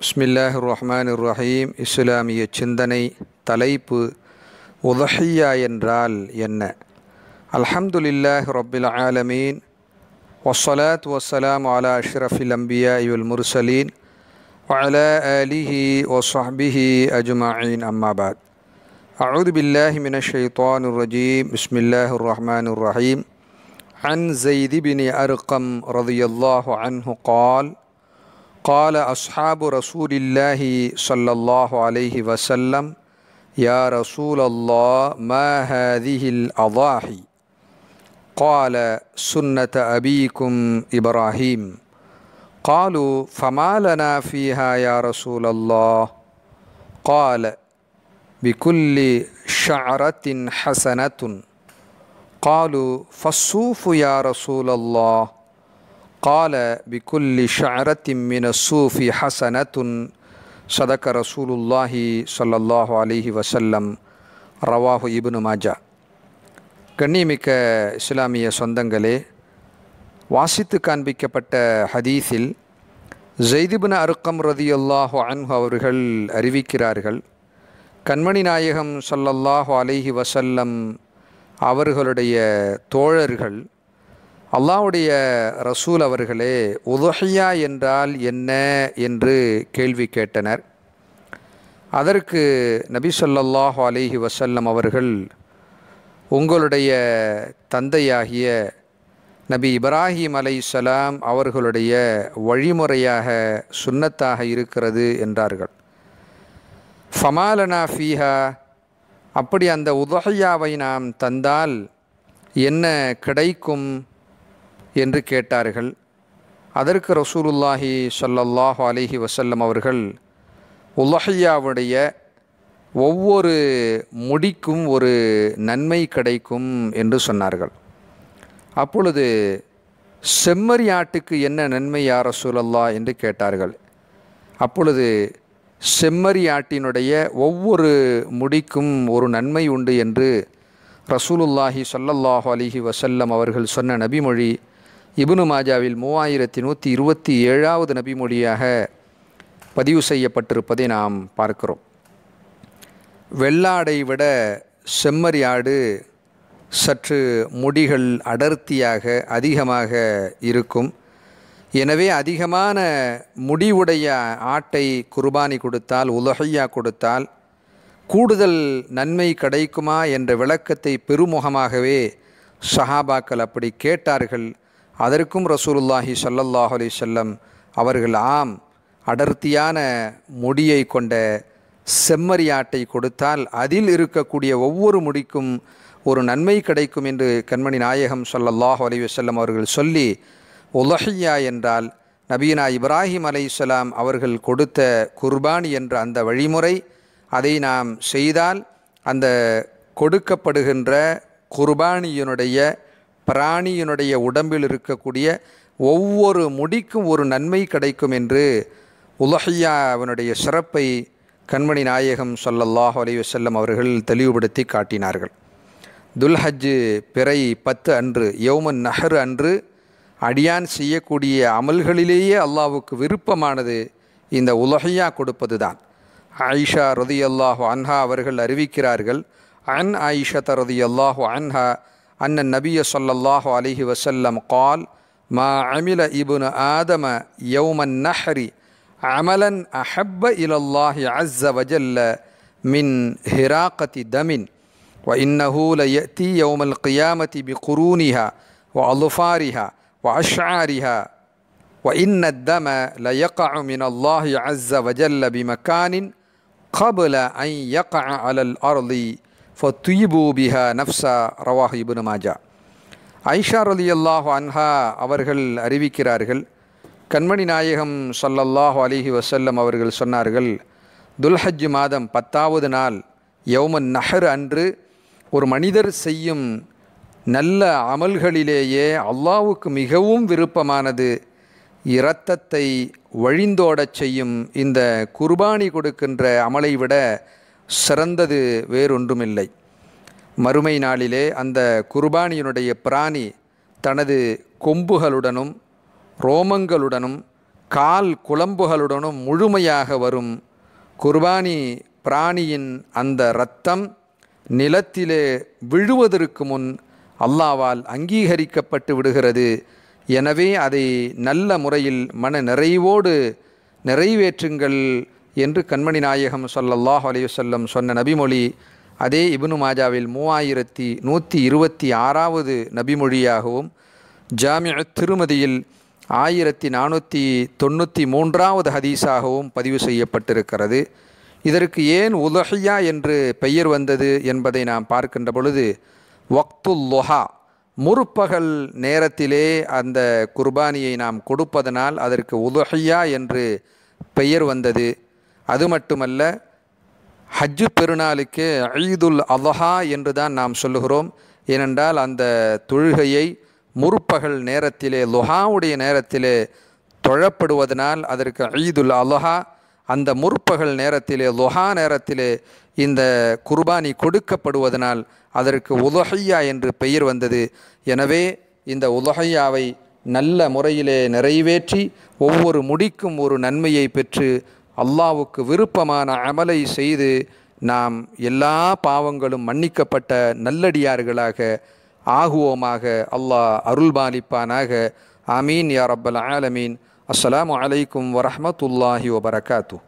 பிஸ்மில்லாஹ் ரஹ்மான் ரஹீம் இஸ்லாமிய சிந்தனை தலைப்பு உதஹியா என்றால் என்ன அல்ஹம்துலில்லாஹ் ரப்பில் ஆலமீன் வஸ்ஸலாத் வஸ்ஸலாம் அலா அஷ்ரஃபில் அம்பியா இவல் முர்சலீன் وعلى آله وصحبه أجمعين أما بعد أعوذ بالله من الشيطان الرجيم بسم الله الرحمن الرحيم عن زيد بن أرقم رضي الله عنه قال قال أصحاب رسول الله صلى الله عليه وسلم يا رسول الله ما هذه الأضاحي قال سنة أبيكم إبراهيم قالوا فما لنا فيها يا رسول الله قال بكل شعرة حسنة قالوا فالصوف يا رسول الله قال بكل شعرة من الصوف حسنة صدق رسول الله صلى الله عليه وسلم رواه ابن ماجه கண்ணியமிக்க இஸ்லாமிய சொந்தங்களே வாசித்து காண்பிக்கப்பட்ட ஹதீஸில் ஜெய்திபின் அருக்கம் ரதியல்லாஹு அன்ஹு அவர்கள் அறிவிக்கிறார்கள் கண்மணி நாயகம் சொல்லல்லாஹு அலைஹி வசல்லம் அவர்களுடைய தோழர்கள் அல்லாவுடைய ரசூல் அவர்களே உதுஹியா என்றால் என்ன என்று கேள்வி கேட்டனர் அதற்கு நபி சொல்லல்லாஹு அலைஹி வசல்லம் அவர்கள் உங்களுடைய தந்தையாகிய நபி இப்ராஹிம் அலை சலாம் அவர்களுடைய வழிமுறையாக சுன்னத்தாக இருக்கிறது என்றார்கள் ஃபமாலனா ஃபீஹா அப்படி அந்த உதஹையாவை நாம் தந்தால் என்ன கிடைக்கும் என்று கேட்டார்கள் அதற்கு ரசூலுல்லாஹி சொல்லல்லாஹு அலிஹி வசல்லம் அவர்கள் உலஹையாவுடைய ஒவ்வொரு முடிக்கும் ஒரு நன்மை கிடைக்கும் என்று சொன்னார்கள் அப்பொழுது செம்மறி ஆட்டுக்கு என்ன நன்மை யார் ரசூலல்லா என்று கேட்டார்கள் அப்பொழுது செம்மறி ஆட்டினுடைய ஒவ்வொரு முடிக்கும் ஒரு நன்மை உண்டு என்று ரசூலுல்லாஹி சொல்லல்லாஹு அலிஹி வசல்லம் அவர்கள் சொன்ன நபிமொழி இபுனு மாஜாவில் மூவாயிரத்தி நூற்றி இருபத்தி ஏழாவது நபிமொழியாக பதிவு செய்யப்பட்டிருப்பதை நாம் பார்க்கிறோம் வெள்ளாடை விட செம்மறி ஆடு சற்று முடிகள் அடர்த்தியாக அதிகமாக இருக்கும் எனவே அதிகமான முடிவுடைய ஆட்டை குர்பானி கொடுத்தால் உலகையா கொடுத்தால் கூடுதல் நன்மை கிடைக்குமா என்ற விளக்கத்தை பெருமுகமாகவே சஹாபாக்கள் அப்படி கேட்டார்கள் அதற்கும் ரசூலுல்லாஹி சல்லல்லாஹ் அலி சொல்லம் அவர்கள் ஆம் அடர்த்தியான முடியை கொண்ட செம்மறியாட்டை கொடுத்தால் அதில் இருக்கக்கூடிய ஒவ்வொரு முடிக்கும் ஒரு நன்மை கிடைக்கும் என்று கண்மணி நாயகம் சொல்லல்லாஹ் அலி வல்லம் அவர்கள் சொல்லி உலஹியா என்றால் நபீனா இப்ராஹிம் அலை அவர்கள் கொடுத்த குர்பானி என்ற அந்த வழிமுறை அதை நாம் செய்தால் அந்த கொடுக்கப்படுகின்ற குர்பானியினுடைய பிராணியினுடைய உடம்பில் இருக்கக்கூடிய ஒவ்வொரு முடிக்கும் ஒரு நன்மை கிடைக்கும் என்று உலஹியாவினுடைய சிறப்பை கண்மணி நாயகம் சொல்லல்லாஹ் அலி வல்லம் அவர்கள் தெளிவுபடுத்தி காட்டினார்கள் துல்ஹஜ்ஜு பிறை பத்து அன்று யௌமன் நஹர் அன்று அடியான் செய்யக்கூடிய அமல்களிலேயே அல்லாவுக்கு விருப்பமானது இந்த உலகையா கொடுப்பது தான் ஆயிஷா ரதி அல்லாஹு அன்ஹா அவர்கள் அறிவிக்கிறார்கள் அன் ஆயிஷத் ரதி அல்லாஹு அன்ஹா அண்ணன் நபிய சொல்லல்லாஹு அலிஹி வசல்லம் கால் மா அமில இபுன் ஆதம யௌமன் நஹரி அமலன் அஹப்ப இலல்லாஹி அஸ்ஸ வஜல்ல மின் ஹிராக்கத்தி தமின் وإنه ليأتي يوم القيامة بقرونها وأظفارها وأشعارها وإن الدم ليقع من الله عز وجل بمكان قبل أن يقع على الأرض فطيبوا بها نفسا رواه ابن ماجه ஐஷா ரலி அல்லாஹு அன்ஹா அவர்கள் அறிவிக்கிறார்கள் கண்மணி நாயகம் சொல்லல்லாஹு அலிஹி வசல்லம் அவர்கள் சொன்னார்கள் துல்ஹஜ் மாதம் பத்தாவது நாள் யௌமன் நஹர் அன்று ஒரு மனிதர் செய்யும் நல்ல அமல்களிலேயே அல்லாவுக்கு மிகவும் விருப்பமானது இரத்தத்தை வழிந்தோடச் செய்யும் இந்த குர்பானி கொடுக்கின்ற அமலை விட சிறந்தது வேறொன்றுமில்லை மறுமை நாளிலே அந்த குர்பானியினுடைய பிராணி தனது கொம்புகளுடனும் ரோமங்களுடனும் கால் குழம்புகளுடனும் முழுமையாக வரும் குர்பானி பிராணியின் அந்த இரத்தம் நிலத்திலே விழுவதற்கு முன் அல்லாவால் அங்கீகரிக்கப்பட்டு விடுகிறது எனவே அதை நல்ல முறையில் மன நிறைவோடு நிறைவேற்றுங்கள் என்று கண்மணி நாயகம் சொல்லல்லாஹ் அலையுசல்லம் சொன்ன நபிமொழி அதே இப்னு மாஜாவில் மூவாயிரத்தி நூற்றி இருபத்தி ஆறாவது நபிமொழியாகவும் ஜாமிய திருமதியில் ஆயிரத்தி நானூற்றி தொண்ணூற்றி மூன்றாவது ஹதீஸாகவும் பதிவு செய்யப்பட்டிருக்கிறது இதற்கு ஏன் உலஹியா என்று பெயர் வந்தது என்பதை நாம் பார்க்கின்ற பொழுது வக்துல் லொஹா முற்பகல் நேரத்திலே அந்த குர்பானியை நாம் கொடுப்பதனால் அதற்கு உலஹியா என்று பெயர் வந்தது அது மட்டுமல்ல ஹஜ்ஜு பெருநாளுக்கு ஈதுல் அலஹா என்று தான் நாம் சொல்லுகிறோம் ஏனென்றால் அந்த தொழுகையை முற்பகல் நேரத்திலே லுஹாவுடைய நேரத்திலே தொழப்படுவதனால் அதற்கு ஈதுல் அலஹா அந்த முற்பகல் நேரத்திலே லுஹா நேரத்திலே இந்த குர்பானி கொடுக்கப்படுவதனால் அதற்கு உலஹையா என்று பெயர் வந்தது எனவே இந்த உலஹையாவை நல்ல முறையிலே நிறைவேற்றி ஒவ்வொரு முடிக்கும் ஒரு நன்மையை பெற்று அல்லாவுக்கு விருப்பமான அமலை செய்து நாம் எல்லா பாவங்களும் மன்னிக்கப்பட்ட நல்லடியார்களாக ஆகுவோமாக அல்லாஹ் அருள்பாலிப்பானாக ஆமீன் யா ரப்பல் ஆலமீன் அஸ்ஸலாமு அலைக்கும் வரஹமத்துல்லாஹி வபரகாத்து